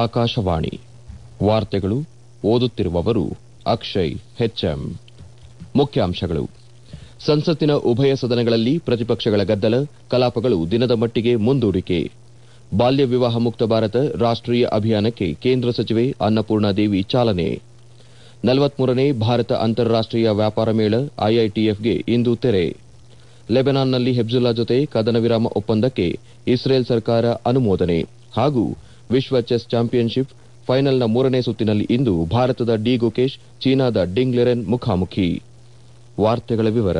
ಆಕಾಶವಾಣಿ ವಾರ್ತೆಗಳು ಓದುತ್ತಿರುವವರು ಅಕ್ಷಯ್ ಹೆಚ್ಎಂ ಮುಖ್ಯಾಂಶಗಳು ಸಂಸತ್ತಿನ ಉಭಯ ಸದನಗಳಲ್ಲಿ ಪ್ರತಿಪಕ್ಷಗಳ ಗದ್ದಲ ಕಲಾಪಗಳು ದಿನದ ಮಟ್ಟಿಗೆ ಮುಂದೂಡಿಕೆ ಬಾಲ್ಯ ವಿವಾಹ ಮುಕ್ತ ಭಾರತ ರಾಷ್ಟೀಯ ಅಭಿಯಾನಕ್ಕೆ ಕೇಂದ್ರ ಸಚಿವೆ ಅನ್ನಪೂರ್ಣಾದೇವಿ ಚಾಲನೆ ನಲವತ್ಮೂರನೇ ಭಾರತ ಅಂತಾರಾಷ್ಟೀಯ ವ್ಯಾಪಾರ ಮೇಳ ಐಐಟಿಎಫ್ಗೆ ಇಂದು ತೆರೆ ಲೆಬನಾನ್ನಲ್ಲಿ ಹೆಬ್ಜುಲ್ಲಾ ಜೊತೆ ಕದನ ವಿರಾಮ ಒಪ್ಪಂದಕ್ಕೆ ಇಸ್ರೇಲ್ ಸರ್ಕಾರ ಅನುಮೋದನೆ ಹಾಗೂ ವಿಶ್ವ ಚೆಸ್ ಚಾಂಪಿಯನ್ಶಿಪ್ ಫೈನಲ್ನ ಮೂರನೇ ಸುತ್ತಿನಲ್ಲಿ ಇಂದು ಭಾರತದ ಡಿ ಗುಕೇಶ್ ಚೀನಾದ ಡಿಂಗ್ ಲೆರೆನ್ ಮುಖಾಮುಖಿ ವಾರ್ತೆಗಳ ವಿವರ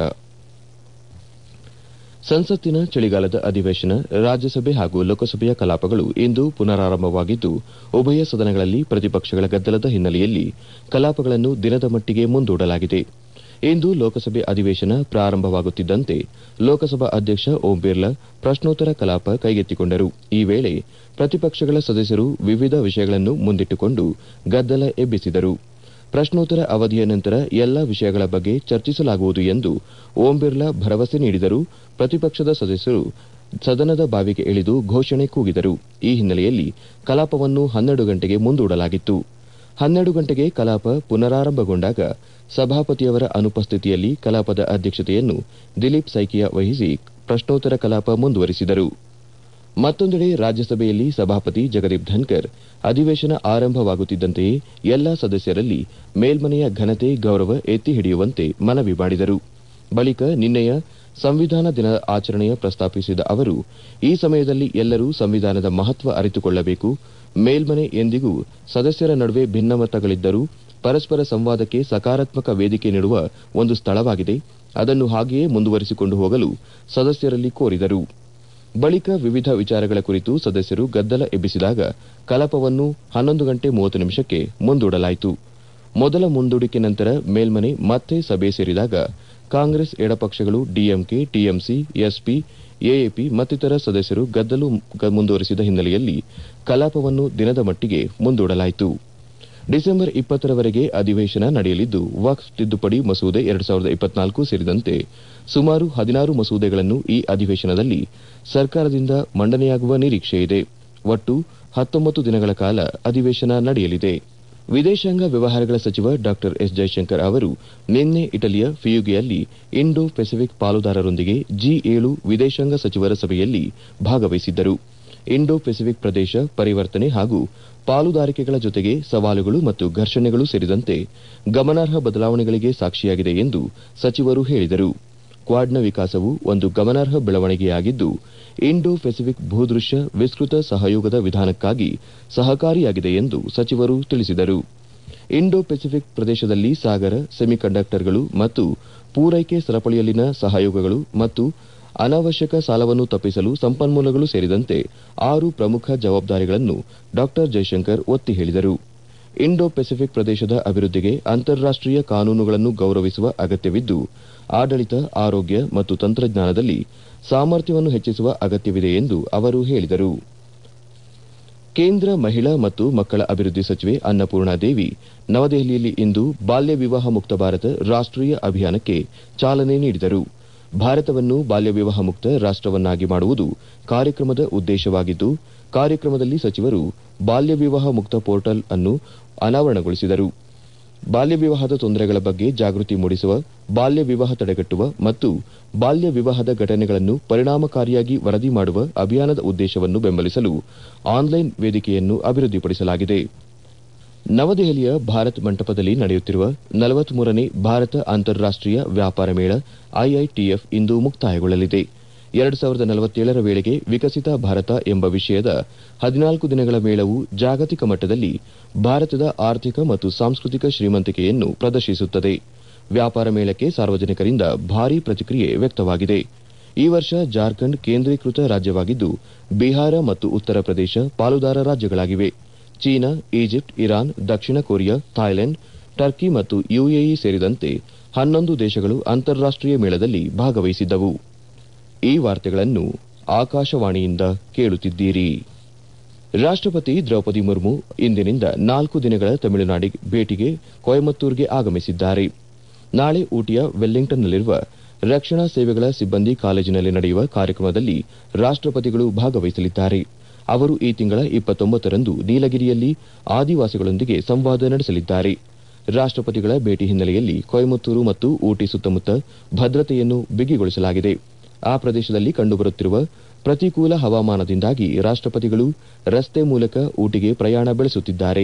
ಸಂಸತ್ತಿನ ಚಳಿಗಾಲದ ಅಧಿವೇಶನ ರಾಜ್ಯಸಭೆ ಹಾಗೂ ಲೋಕಸಭೆಯ ಕಲಾಪಗಳು ಇಂದು ಪುನರಾರಂಭವಾಗಿದ್ದು ಉಭಯ ಸದನಗಳಲ್ಲಿ ಪ್ರತಿಪಕ್ಷಗಳ ಗದ್ದಲದ ಹಿನ್ನೆಲೆಯಲ್ಲಿ ಕಲಾಪಗಳನ್ನು ದಿನದ ಮಟ್ಟಿಗೆ ಮುಂದೂಡಲಾಗಿದೆ ಇಂದು ಲೋಕಸಭೆ ಅಧಿವೇಶನ ಪ್ರಾರಂಭವಾಗುತ್ತಿದ್ದಂತೆ ಲೋಕಸಭಾ ಅಧ್ಯಕ್ಷ ಓಂ ಬಿರ್ಲಾ ಪ್ರಶ್ನೋತ್ತರ ಕಲಾಪ ಕೈಗೆತ್ತಿಕೊಂಡರು ಈ ವೇಳೆ ಪ್ರತಿಪಕ್ಷಗಳ ಸದಸ್ಯರು ವಿವಿಧ ವಿಷಯಗಳನ್ನು ಮುಂದಿಟ್ಟುಕೊಂಡು ಗದ್ದಲ ಎಬ್ಬಿಸಿದರು ಪ್ರಶ್ನೋತ್ತರ ಅವಧಿಯ ನಂತರ ಎಲ್ಲಾ ವಿಷಯಗಳ ಬಗ್ಗೆ ಚರ್ಚಿಸಲಾಗುವುದು ಎಂದು ಓಂ ಬಿರ್ಲಾ ಭರವಸೆ ನೀಡಿದರೂ ಪ್ರತಿಪಕ್ಷದ ಸದಸ್ಯರು ಸದನದ ಬಾವಿಗೆ ಇಳಿದು ಘೋಷಣೆ ಕೂಗಿದರು ಈ ಹಿನ್ನೆಲೆಯಲ್ಲಿ ಕಲಾಪವನ್ನು ಹನ್ನೆರಡು ಗಂಟೆಗೆ ಮುಂದೂಡಲಾಗಿತ್ತು ಹನ್ನೆರಡು ಗಂಟೆಗೆ ಕಲಾಪ ಪುನರಾರಂಭಗೊಂಡಾಗ ಸಭಾಪತಿಯವರ ಅನುಪಸ್ಥಿತಿಯಲ್ಲಿ ಕಲಾಪದ ಅಧ್ಯಕ್ಷತೆಯನ್ನು ದಿಲೀಪ್ ಸೈಕಿಯಾ ವಹಿಸಿ ಪ್ರಶ್ನೋತ್ತರ ಕಲಾಪ ಮುಂದುವರಿಸಿದರು ಮತ್ತೊಂದೆಡೆ ರಾಜ್ಯಸಭೆಯಲ್ಲಿ ಸಭಾಪತಿ ಜಗದೀಪ್ ಧನ್ಕರ್ ಅಧಿವೇಶನ ಆರಂಭವಾಗುತ್ತಿದ್ದಂತೆಯೇ ಎಲ್ಲಾ ಸದಸ್ಯರಲ್ಲಿ ಮೇಲ್ಮನೆಯ ಘನತೆ ಗೌರವ ಎತ್ತಿ ಹಿಡಿಯುವಂತೆ ಮನವಿ ಮಾಡಿದರು ಬಳಿಕ ನಿನ್ನೆಯ ಸಂವಿಧಾನ ದಿನ ಆಚರಣೆಯ ಪ್ರಸ್ತಾಪಿಸಿದ ಅವರು ಈ ಸಮಯದಲ್ಲಿ ಎಲ್ಲರೂ ಸಂವಿಧಾನದ ಮಹತ್ವ ಅರಿತುಕೊಳ್ಳಬೇಕು ಮೇಲ್ಮನೆ ಎಂದಿಗೂ ಸದಸ್ಯರ ನಡುವೆ ಭಿನ್ನಮತಗಳಿದ್ದರೂ ಪರಸ್ಪರ ಸಂವಾದಕ್ಕೆ ಸಕಾರಾತ್ಮಕ ವೇದಿಕೆ ನೀಡುವ ಒಂದು ಸ್ಥಳವಾಗಿದೆ ಅದನ್ನು ಹಾಗೆಯೇ ಮುಂದುವರಿಸಿಕೊಂಡು ಹೋಗಲು ಸದಸ್ಯರಲ್ಲಿ ಕೋರಿದರು ಬಳಿಕ ವಿವಿಧ ವಿಚಾರಗಳ ಕುರಿತು ಸದಸ್ಯರು ಗದ್ದಲ ಎಬ್ಬಿಸಿದಾಗ ಕಲಾಪವನ್ನು ಹನ್ನೊಂದು ಗಂಟೆ ಮೂವತ್ತು ನಿಮಿಷಕ್ಕೆ ಮುಂದೂಡಲಾಯಿತು ಮೊದಲ ಮುಂದೂಡಿಕೆ ನಂತರ ಮೇಲ್ಮನೆ ಮತ್ತೆ ಸಭೆ ಸೇರಿದಾಗ ಕಾಂಗ್ರೆಸ್ ಎಡಪಕ್ಷಗಳು ಡಿಎಂಕೆ ಟಿಎಂಸಿ ಎಸ್ಪಿ ಎಎಪಿ ಮತ್ತಿತರ ಸದಸ್ಯರು ಗದ್ದಲು ಮುಂದುವರಿಸಿದ ಹಿನ್ನೆಲೆಯಲ್ಲಿ ಕಲಾಪವನ್ನು ದಿನದ ಮಟ್ಟಿಗೆ ಮುಂದೂಡಲಾಯಿತು ಡಿಸೆಂಬರ್ ಇಪ್ಪತ್ತರವರೆಗೆ ಅಧಿವೇಶನ ನಡೆಯಲಿದ್ದು ವಕ್ಫ್ ತಿದ್ದುಪಡಿ ಮಸೂದೆ ಎರಡು ಸಾವಿರದ ಇಪ್ಪತ್ನಾಲ್ಕು ಸೇರಿದಂತೆ ಸುಮಾರು ಹದಿನಾರು ಮಸೂದೆಗಳನ್ನು ಈ ಅಧಿವೇಶನದಲ್ಲಿ ಸರ್ಕಾರದಿಂದ ಮಂಡನೆಯಾಗುವ ನಿರೀಕ್ಷೆಯಿದೆ ಒಟ್ಟು ಹತ್ತೊಂಬತ್ತು ದಿನಗಳ ಕಾಲ ಅಧಿವೇಶನ ನಡೆಯಲಿದೆ ವಿದೇಶಾಂಗ ವ್ಯವಹಾರಗಳ ಸಚಿವ ಡಾ ಎಸ್ ಜೈಶಂಕರ್ ಅವರು ನಿನ್ನೆ ಇಟಲಿಯ ಫಿಯುಗೆಯಲ್ಲಿ ಇಂಡೋ ಪೆಸಿಫಿಕ್ ಪಾಲುದಾರರೊಂದಿಗೆ ಜಿ ಏಳು ವಿದೇಶಾಂಗ ಸಚಿವರ ಸಭೆಯಲ್ಲಿ ಭಾಗವಹಿಸಿದ್ದರು ಇಂಡೋ ಪೆಸಿಫಿಕ್ ಪ್ರದೇಶ ಪರಿವರ್ತನೆ ಹಾಗೂ ಪಾಲುದಾರಿಕೆಗಳ ಜೊತೆಗೆ ಸವಾಲುಗಳು ಮತ್ತು ಘರ್ಷಣೆಗಳು ಸೇರಿದಂತೆ ಗಮನಾರ್ಹ ಬದಲಾವಣೆಗಳಿಗೆ ಸಾಕ್ಷಿಯಾಗಿದೆ ಎಂದು ಸಚಿವರು ಹೇಳಿದರು ಕ್ವಾಡ್ನ ವಿಕಾಸವು ಒಂದು ಗಮನಾರ್ಹ ಬೆಳವಣಿಗೆಯಾಗಿದ್ದು ಇಂಡೋ ಪೆಸಿಫಿಕ್ ಭೂದೃಶ್ಯ ವಿಸ್ತೃತ ಸಹಯೋಗದ ವಿಧಾನಕ್ಕಾಗಿ ಸಹಕಾರಿಯಾಗಿದೆ ಎಂದು ಸಚಿವರು ತಿಳಿಸಿದರು ಇಂಡೋ ಪೆಸಿಫಿಕ್ ಪ್ರದೇಶದಲ್ಲಿ ಸಾಗರ ಸೆಮಿಕಂಡಕ್ಟರ್ಗಳು ಮತ್ತು ಪೂರೈಕೆ ಸರಪಳಿಯಲ್ಲಿನ ಸಹಯೋಗಗಳು ಮತ್ತು ಅನಾವಶ್ಯಕ ಸಾಲವನ್ನು ತಪ್ಪಿಸಲು ಸಂಪನ್ಮೂಲಗಳು ಸೇರಿದಂತೆ ಆರು ಪ್ರಮುಖ ಜವಾಬ್ದಾರಿಗಳನ್ನು ಡಾ ಜೈಶಂಕರ್ ಒತ್ತಿ ಹೇಳಿದರು ಇಂಡೋ ಪೆಸಿಫಿಕ್ ಪ್ರದೇಶದ ಅಭಿವೃದ್ಧಿಗೆ ಅಂತಾರಾಷ್ಟೀಯ ಕಾನೂನುಗಳನ್ನು ಗೌರವಿಸುವ ಅಗತ್ಯವಿದ್ದು ಆಡಳಿತ ಆರೋಗ್ಯ ಮತ್ತು ತಂತ್ರಜ್ಞಾನದಲ್ಲಿ ಸಾಮರ್ಥ್ಯವನ್ನು ಹೆಚ್ಚಿಸುವ ಅಗತ್ಯವಿದೆ ಎಂದು ಅವರು ಹೇಳಿದರು ಕೇಂದ್ರ ಮಹಿಳಾ ಮತ್ತು ಮಕ್ಕಳ ಅಭಿವೃದ್ಧಿ ಸಚಿವೆ ಅನ್ನಪೂರ್ಣಾದೇವಿ ನವದೆಹಲಿಯಲ್ಲಿ ಇಂದು ಬಾಲ್ಯ ವಿವಾಹ ಮುಕ್ತ ಭಾರತ ರಾಷ್ಟೀಯ ಅಭಿಯಾನಕ್ಕೆ ಚಾಲನೆ ನೀಡಿದರು ಭಾರತವನ್ನು ಬಾಲ್ಯ ವಿವಾಹ ಮುಕ್ತ ರಾಷ್ಟವನ್ನಾಗಿ ಮಾಡುವುದು ಕಾರ್ಯಕ್ರಮದ ಉದ್ದೇಶವಾಗಿದ್ದು ಕಾರ್ಯಕ್ರಮದಲ್ಲಿ ಸಚಿವರು ಬಾಲ್ಯ ವಿವಾಹ ಮುಕ್ತ ಪೋರ್ಟಲ್ ಅನ್ನು ಅನಾವರಣಗೊಳಿಸಿದರು ಬಾಲ್ಯ ವಿವಾಹದ ತೊಂದರೆಗಳ ಬಗ್ಗೆ ಜಾಗೃತಿ ಮೂಡಿಸುವ ಬಾಲ್ಯ ವಿವಾಹ ತಡೆಗಟ್ಟುವ ಮತ್ತು ಬಾಲ್ಯ ವಿವಾಹದ ಘಟನೆಗಳನ್ನು ಪರಿಣಾಮಕಾರಿಯಾಗಿ ವರದಿ ಮಾಡುವ ಅಭಿಯಾನದ ಉದ್ದೇಶವನ್ನು ಬೆಂಬಲಿಸಲು ಆನ್ಲೈನ್ ವೇದಿಕೆಯನ್ನು ಅಭಿವೃದ್ಧಿಪಡಿಸಲಾಗಿದೆ ನವದೆಹಲಿಯ ಭಾರತ್ ಮಂಟಪದಲ್ಲಿ ನಡೆಯುತ್ತಿರುವ ನಲವತ್ಮೂರನೇ ಭಾರತ ಅಂತಾರಾಷ್ಟೀಯ ವ್ಯಾಪಾರ ಮೇಳ ಐಐಟಿಎಫ್ ಇಂದು ಮುಕ್ತಾಯಗೊಳ್ಳಲಿದೆ ಎರಡು ಸಾವಿರದ ನಲವತ್ತೇಳರ ವೇಳೆಗೆ ವಿಕಸಿತ ಭಾರತ ಎಂಬ ವಿಷಯದ ಹದಿನಾಲ್ಕು ದಿನಗಳ ಮೇಳವು ಜಾಗತಿಕ ಮಟ್ಟದಲ್ಲಿ ಭಾರತದ ಆರ್ಥಿಕ ಮತ್ತು ಸಾಂಸ್ಕೃತಿಕ ಶ್ರೀಮಂತಿಕೆಯನ್ನು ಪ್ರದರ್ಶಿಸುತ್ತದೆ ವ್ಯಾಪಾರ ಮೇಳಕ್ಕೆ ಸಾರ್ವಜನಿಕರಿಂದ ಭಾರೀ ಪ್ರತಿಕ್ರಿಯೆ ವ್ಯಕ್ತವಾಗಿದೆ ಈ ವರ್ಷ ಜಾರ್ಖಂಡ್ ಕೇಂದ್ರೀಕೃತ ರಾಜ್ಯವಾಗಿದ್ದು ಬಿಹಾರ ಮತ್ತು ಉತ್ತರ ಪ್ರದೇಶ ಪಾಲುದಾರ ರಾಜ್ಯಗಳಾಗಿವೆ ಚೀನಾ ಈಜಿಪ್ಟ್ ಇರಾನ್ ದಕ್ಷಿಣ ಕೊರಿಯಾ ಥಾಯ್ಲೆಂಡ್ ಟರ್ಕಿ ಮತ್ತು ಯುಎಇ ಸೇರಿದಂತೆ ಹನ್ನೊಂದು ದೇಶಗಳು ಅಂತಾರಾಷ್ಟೀಯ ಮೇಳದಲ್ಲಿ ಭಾಗವಹಿಸಿದ್ದವು ಈ ವಾರ್ತೆಗಳನ್ನು ಆಕಾಶವಾಣಿಯಿಂದ ಕೇಳುತ್ತಿದ್ದೀರಿ ರಾಷ್ಟಪತಿ ದ್ರೌಪದಿ ಮುರ್ಮು ಇಂದಿನಿಂದ ನಾಲ್ಕು ದಿನಗಳ ತಮಿಳುನಾಡು ಭೇಟಿಗೆ ಕೊಯಮತ್ತೂರ್ಗೆ ಆಗಮಿಸಿದ್ದಾರೆ ನಾಳೆ ಊಟಿಯ ವೆಲ್ಲಿಂಗ್ಟನ್ನಲ್ಲಿರುವ ರಕ್ಷಣಾ ಸೇವೆಗಳ ಸಿಬ್ಬಂದಿ ಕಾಲೇಜಿನಲ್ಲಿ ನಡೆಯುವ ಕಾರ್ಯಕ್ರಮದಲ್ಲಿ ರಾಷ್ಟಪತಿಗಳು ಭಾಗವಹಿಸಲಿದ್ದಾರೆ ಅವರು ಈ ತಿಂಗಳ ಇಪ್ಪತ್ತೊಂಬತ್ತರಂದು ನೀಲಗಿರಿಯಲ್ಲಿ ಆದಿವಾಸಿಗಳೊಂದಿಗೆ ಸಂವಾದ ನಡೆಸಲಿದ್ದಾರೆ ರಾಷ್ಟಪತಿಗಳ ಭೇಟಿ ಹಿನ್ನೆಲೆಯಲ್ಲಿ ಕೊಯಮತ್ತೂರು ಮತ್ತು ಊಟಿ ಸುತ್ತಮುತ್ತ ಭದ್ರತೆಯನ್ನು ಬಿಗಿಗೊಳಿಸಲಾಗಿದೆ ಆ ಪ್ರದೇಶದಲ್ಲಿ ಕಂಡುಬರುತ್ತಿರುವ ಪ್ರತಿಕೂಲ ಹವಾಮಾನದಿಂದಾಗಿ ರಾಷ್ಟಪತಿಗಳು ರಸ್ತೆ ಮೂಲಕ ಊಟಿಗೆ ಪ್ರಯಾಣ ಬೆಳೆಸುತ್ತಿದ್ದಾರೆ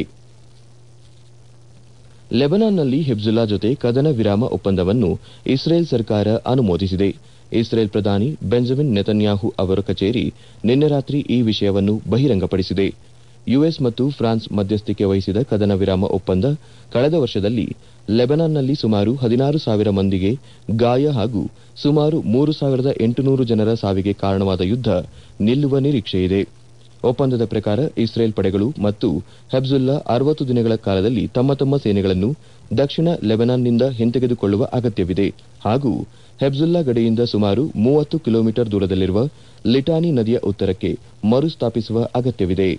ಲೆಬನಾನ್ನಲ್ಲಿ ಹಿಬ್ಜುಲ್ಲಾ ಜೊತೆ ಕದನ ವಿರಾಮ ಒಪ್ಪಂದವನ್ನು ಇಸ್ರೇಲ್ ಸರ್ಕಾರ ಅನುಮೋದಿಸಿದೆ ಇಸ್ರೇಲ್ ಪ್ರಧಾನಿ ಬೆಂಜಮಿನ್ ನೆತನ್ಯಾಹು ಅವರ ಕಚೇರಿ ನಿನ್ನೆ ರಾತ್ರಿ ಈ ವಿಷಯವನ್ನು ಬಹಿರಂಗಪಡಿಸಿದೆ ಯುಎಸ್ ಮತ್ತು ಫ್ರಾನ್ಸ್ ಮಧ್ಯಸ್ಥಿಕೆ ವಹಿಸಿದ ಕದನ ವಿರಾಮ ಒಪ್ಪಂದ ಕಳೆದ ವರ್ಷದಲ್ಲಿ ಲೆಬನಾನ್ನಲ್ಲಿ ಸುಮಾರು ಹದಿನಾರು ಸಾವಿರ ಮಂದಿಗೆ ಗಾಯ ಹಾಗೂ ಸುಮಾರು ಮೂರು ಸಾವಿರದ ಎಂಟುನೂರು ಜನರ ಸಾವಿಗೆ ಕಾರಣವಾದ ಯುದ್ಧ ನಿಲ್ಲುವ ನಿರೀಕ್ಷೆಯಿದೆ ಒಪ್ಪಂದದ ಪ್ರಕಾರ ಇಸ್ರೇಲ್ ಪಡೆಗಳು ಮತ್ತು ಹೆಬ್ಜುಲ್ಲಾ ಅರವತ್ತು ದಿನಗಳ ಕಾಲದಲ್ಲಿ ತಮ್ಮ ತಮ್ಮ ಸೇನೆಗಳನ್ನು ದಕ್ಷಿಣ ಲೆಬನಾನ್ನಿಂದ ಹಿಂತೆಗೆದುಕೊಳ್ಳುವ ಅಗತ್ಯವಿದೆ ಹಾಗೂ ಹೆಬ್ಜುಲ್ಲಾ ಗಡಿಯಿಂದ ಸುಮಾರು ಮೂವತ್ತು ಕಿಲೋಮೀಟರ್ ದೂರದಲ್ಲಿರುವ ಲಿಟಾನಿ ನದಿಯ ಉತ್ತರಕ್ಕೆ ಮರುಸ್ಥಾಪಿಸುವ ಅಗತ್ಯವಿದೆ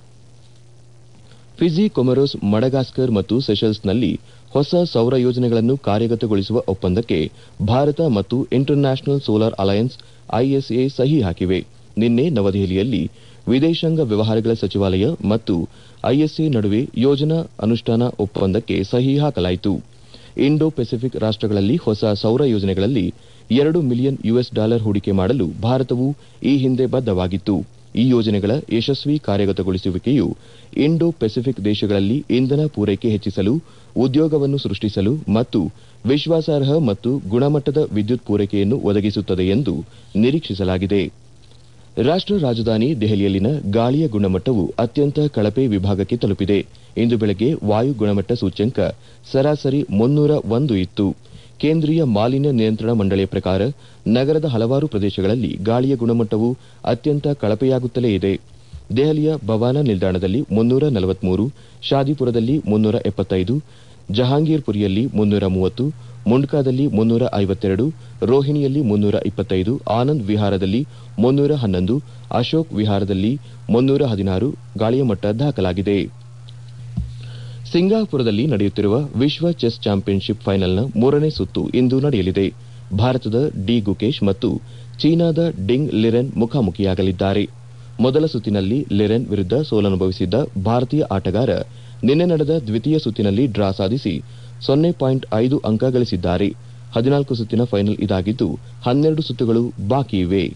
ಫಿಜಿ ಕೊಮೊರೊಸ್ ಮಡಗಾಸ್ಕರ್ ಮತ್ತು ಸೆಷಲ್ಸ್ನಲ್ಲಿ ಹೊಸ ಸೌರ ಯೋಜನೆಗಳನ್ನು ಕಾರ್ಯಗತಗೊಳಿಸುವ ಒಪ್ಪಂದಕ್ಕೆ ಭಾರತ ಮತ್ತು ಇಂಟರ್ನ್ಯಾಷನಲ್ ಸೋಲಾರ್ ಅಲಯನ್ಸ್ ಐಎಸ್ಎ ಸಹಿ ಹಾಕಿವೆ ನಿನ್ನೆ ನವದೆಹಲಿಯಲ್ಲಿ ವಿದೇಶಾಂಗ ವ್ಯವಹಾರಗಳ ಸಚಿವಾಲಯ ಮತ್ತು ಐಎಸ್ಎ ನಡುವೆ ಯೋಜನಾ ಅನುಷ್ಠಾನ ಒಪ್ಪಂದಕ್ಕೆ ಸಹಿ ಹಾಕಲಾಯಿತು ಇಂಡೋ ಪೆಸಿಫಿಕ್ ರಾಷ್ಟಗಳಲ್ಲಿ ಹೊಸ ಸೌರ ಯೋಜನೆಗಳಲ್ಲಿ ಎರಡು ಮಿಲಿಯನ್ ಯುಎಸ್ ಡಾಲರ್ ಹೂಡಿಕೆ ಮಾಡಲು ಭಾರತವು ಈ ಹಿಂದೆ ಬದ್ದವಾಗಿತ್ತು ಈ ಯೋಜನೆಗಳ ಯಶಸ್ವಿ ಕಾರ್ಯಗತಗೊಳಿಸುವಿಕೆಯು ಇಂಡೋ ಪೆಸಿಫಿಕ್ ದೇಶಗಳಲ್ಲಿ ಇಂಧನ ಪೂರೈಕೆ ಹೆಚ್ಚಿಸಲು ಉದ್ಯೋಗವನ್ನು ಸೃಷ್ಟಿಸಲು ಮತ್ತು ವಿಶ್ವಾಸಾರ್ಹ ಮತ್ತು ಗುಣಮಟ್ಟದ ವಿದ್ಯುತ್ ಪೂರೈಕೆಯನ್ನು ಒದಗಿಸುತ್ತದೆ ಎಂದು ನಿರೀಕ್ಷಿಸಲಾಗಿದೆ ರಾಷ್ಟ ರಾಜಧಾನಿ ದೆಹಲಿಯಲ್ಲಿನ ಗಾಳಿಯ ಗುಣಮಟ್ಟವು ಅತ್ಯಂತ ಕಳಪೆ ವಿಭಾಗಕ್ಕೆ ತಲುಪಿದೆ ಇಂದು ಬೆಳಗ್ಗೆ ವಾಯು ಗುಣಮಟ್ಟ ಸೂಚ್ಯಂಕ ಸರಾಸರಿ ಮುನ್ನೂರ ಒಂದು ಇತ್ತು ಕೇಂದ್ರೀಯ ಮಾಲಿನ್ಯ ನಿಯಂತ್ರಣ ಮಂಡಳಿಯ ಪ್ರಕಾರ ನಗರದ ಹಲವಾರು ಪ್ರದೇಶಗಳಲ್ಲಿ ಗಾಳಿಯ ಗುಣಮಟ್ಟವು ಅತ್ಯಂತ ಕಳಪೆಯಾಗುತ್ತಲೇ ಇದೆ ದೆಹಲಿಯ ಬವಾನಾ ನಿಲ್ದಾಣದಲ್ಲಿ ಮುನ್ನೂರ ನಲವತ್ಮೂರು ಶಾದಿಪುರದಲ್ಲಿ ಮುನ್ನೂರ ಎಪ್ಪತ್ತೈದು ಜಹಾಂಗೀರ್ಪುರಿಯಲ್ಲಿ ಮುನ್ನೂರ ಮೂವತ್ತು ಮುಂಡ್ಕಾದಲ್ಲಿ ಮುನ್ನೂರ ಐವತ್ತೆರಡು ರೋಹಿಣಿಯಲ್ಲಿ ಮುನ್ನೂರ ಇಪ್ಪತ್ತೈದು ಆನಂದ್ ವಿಹಾರದಲ್ಲಿ ಮುನ್ನೂರ ಹನ್ನೊಂದು ಅಶೋಕ್ ವಿಹಾರದಲ್ಲಿ ಮುನ್ನೂರ ಹದಿನಾರು ಗಾಳಿಯ ಮಟ್ಟ ದಾಖಲಾಗಿದೆ ಸಿಂಗಾಪುರದಲ್ಲಿ ನಡೆಯುತ್ತಿರುವ ವಿಶ್ವ ಚೆಸ್ ಚಾಂಪಿಯನ್ಶಿಪ್ ಫೈನಲ್ನ ಮೂರನೇ ಸುತ್ತು ಇಂದು ನಡೆಯಲಿದೆ ಭಾರತದ ಡಿ ಗುಕೇಶ್ ಮತ್ತು ಚೀನಾದ ಡಿಂಗ್ ಲಿರೆನ್ ಮುಖಾಮುಖಿಯಾಗಲಿದ್ದಾರೆ ಮೊದಲ ಸುತ್ತಿನಲ್ಲಿ ಲಿರೆನ್ ವಿರುದ್ಧ ಸೋಲನುಭವಿಸಿದ್ದ ಭಾರತೀಯ ಆಟಗಾರ ನಿನ್ನೆ ನಡೆದ ದ್ವಿತೀಯ ಸುತ್ತಿನಲ್ಲಿ ಡ್ರಾ ಸಾಧಿಸಿ ಸೊನ್ನೆ ಪಾಯಿಂಟ್ ಐದು ಅಂಕ ಗಳಿಸಿದ್ದಾರೆ ಹದಿನಾಲ್ಕು ಸುತ್ತಿನ ಫೈನಲ್ ಇದಾಗಿದ್ದು ಹನ್ನೆರಡು ಸುತ್ತುಗಳು ಬಾಕಿ ಇವೆ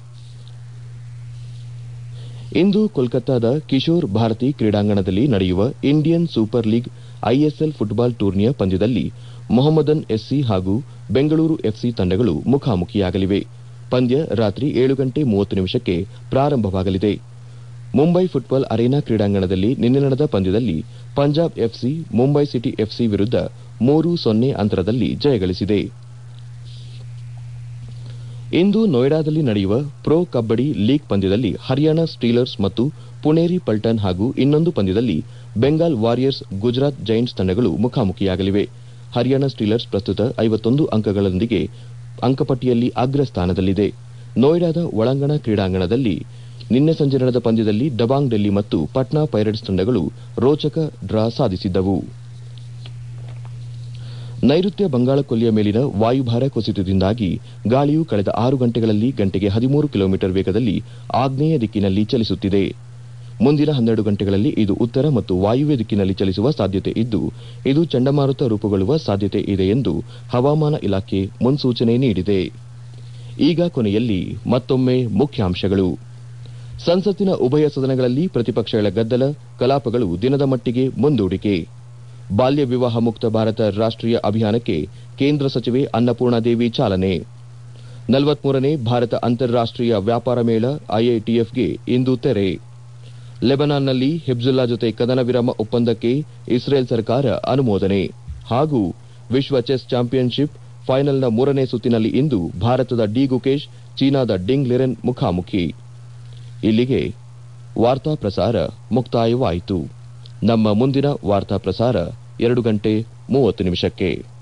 ಇಂದು ಕೋಲ್ಕತ್ತಾದ ಕಿಶೋರ್ ಭಾರತಿ ಕ್ರೀಡಾಂಗಣದಲ್ಲಿ ನಡೆಯುವ Indian Super League ISL football ಟೂರ್ನಿಯ ಪಂದ್ಯದಲ್ಲಿ ಮೊಹಮ್ಮದನ್ ಎಸ್ಸಿ ಹಾಗೂ ಬೆಂಗಳೂರು ಎಫ್ಸಿ ತಂಡಗಳು ಮುಖಾಮುಖಿಯಾಗಲಿವೆ ಪಂದ್ಯ ರಾತ್ರಿ ಏಳು ಗಂಟೆ ಮೂವತ್ತು ನಿಮಿಷಕ್ಕೆ ಪ್ರಾರಂಭವಾಗಲಿದೆ ಮುಂಬೈ ಫುಟ್ಬಾಲ್ ಅರೇನಾ ಕ್ರೀಡಾಂಗಣದಲ್ಲಿ ನಿನ್ನೆ ನಡೆದ ಪಂದ್ಯದಲ್ಲಿ Punjab FC Mumbai city FC ವಿರುದ್ಧ ಮೂರು ಸೊನ್ನೆ ಅಂತರದಲ್ಲಿ ಜಯಗಳಿಸಿದೆ ಇಂದು ನೋಯ್ಡಾದಲ್ಲಿ ನಡೆಯುವ ಪ್ರೊ ಕಬ್ಬಡಿ ಲೀಗ್ ಪಂದ್ಯದಲ್ಲಿ ಹರಿಯಾಣ ಸ್ಟೀಲರ್ಸ್ ಮತ್ತು ಪುಣೇರಿ ಪಲ್ಟನ್ ಹಾಗೂ ಇನ್ನೊಂದು ಪಂದ್ಯದಲ್ಲಿ ಬೆಂಗಾಲ್ ವಾರಿಯರ್ಸ್ ಗುಜರಾತ್ ಜೈಂಟ್ಸ್ ತಂಡಗಳು ಮುಖಾಮುಖಿಯಾಗಲಿವೆ ಹರಿಯಾಣ ಸ್ಟೀಲರ್ಸ್ ಪ್ರಸ್ತುತ ಐವತ್ತೊಂದು ಅಂಕಗಳೊಂದಿಗೆ ಅಂಕಪಟ್ಟಿಯಲ್ಲಿ ಅಗ್ರ ಸ್ಥಾನದಲ್ಲಿದೆ ನೋಯ್ಡಾದ ಒಳಾಂಗಣ ಕ್ರೀಡಾಂಗಣದಲ್ಲಿ ನಿನ್ನೆ ಸಂಜೆ ನಡೆದ ಪಂದ್ಯದಲ್ಲಿ ಡಬಾಂಗ್ ಡೆಲ್ಲಿ ಮತ್ತು ಪಟ್ನಾ ಪೈರೇಟ್ಸ್ ತಂಡಗಳು ರೋಚಕ ಡ್ರಾ ಸಾಧಿಸಿದ್ದವು ನೈಋತ್ಯ ಬಂಗಾಳಕೊಲ್ಲಿಯ ಮೇಲಿನ ವಾಯುಭಾರ ಕುಸಿತದಿಂದಾಗಿ ಗಾಳಿಯು ಕಳೆದ ಆರು ಗಂಟೆಗಳಲ್ಲಿ ಗಂಟೆಗೆ ಹದಿಮೂರು ಕಿಲೋಮೀಟರ್ ವೇಗದಲ್ಲಿ ಆಗ್ನೇಯ ದಿಕ್ಕಿನಲ್ಲಿ ಚಲಿಸುತ್ತಿದೆ ಮುಂದಿನ ಹನ್ನೆರಡು ಗಂಟೆಗಳಲ್ಲಿ ಇದು ಉತ್ತರ ಮತ್ತು ವಾಯುವ್ಯ ದಿಕ್ಕಿನಲ್ಲಿ ಚಲಿಸುವ ಸಾಧ್ಯತೆ ಇದ್ದು ಇದು ಚಂಡಮಾರುತ ರೂಪುಗೊಳ್ಳುವ ಸಾಧ್ಯತೆ ಇದೆ ಎಂದು ಹವಾಮಾನ ಇಲಾಖೆ ಮುನ್ಸೂಚನೆ ನೀಡಿದೆ ಈಗ ಕೊನೆಯಲ್ಲಿ ಮತ್ತೊಮ್ಮೆ ಮುಖ್ಯಾಂಶಗಳು ಸಂಸತ್ತಿನ ಉಭಯ ಸದನಗಳಲ್ಲಿ ಪ್ರತಿಪಕ್ಷಗಳ ಗದ್ದಲ ಕಲಾಪಗಳು ದಿನದ ಮಟ್ಟಿಗೆ ಮುಂದೂಡಿಕೆ ಬಾಲ್ಯ ವಿವಾಹ ಮುಕ್ತ ಭಾರತ ರಾಷ್ಟೀಯ ಅಭಿಯಾನಕ್ಕೆ ಕೇಂದ್ರ ಸಚಿವೆ ಅನ್ನಪೂರ್ಣಾದೇವಿ ಚಾಲನೆ ನಲವತ್ಮೂರನೇ ಭಾರತ ಅಂತಾರಾಷ್ಟೀಯ ವ್ಯಾಪಾರ ಮೇಳ ಐಐಟಿಎಫ್ಗೆ ಇಂದು ತೆರೆ ಲೆಬನಾನ್ನಲ್ಲಿ ಹಿಬ್ಜುಲ್ಲಾ ಜೊತೆ ಕದನ ವಿರಾಮ ಒಪ್ಪಂದಕ್ಕೆ ಇಸ್ರೇಲ್ ಸರ್ಕಾರ ಅನುಮೋದನೆ ಹಾಗೂ ವಿಶ್ವ ಚೆಸ್ ಚಾಂಪಿಯನ್ಶಿಪ್ ಫೈನಲ್ನ ಮೂರನೇ ಸುತ್ತಿನಲ್ಲಿ ಇಂದು ಭಾರತದ ಡಿ ಗುಕೇಶ್ ಚೀನಾದ ಡಿಂಗ್ ಲಿರೆನ್ ಮುಖಾಮುಖಿ ಇಲ್ಲಿಗೆ ವಾರ್ತಾ ಪ್ರಸಾರ ಮುಕ್ತಾಯವಾಯಿತು ನಮ್ಮ ಮುಂದಿನ ವಾರ್ತಾ ಪ್ರಸಾರ ಎರಡು ಗಂಟೆ ಮೂವತ್ತು ನಿಮಿಷಕ್ಕೆ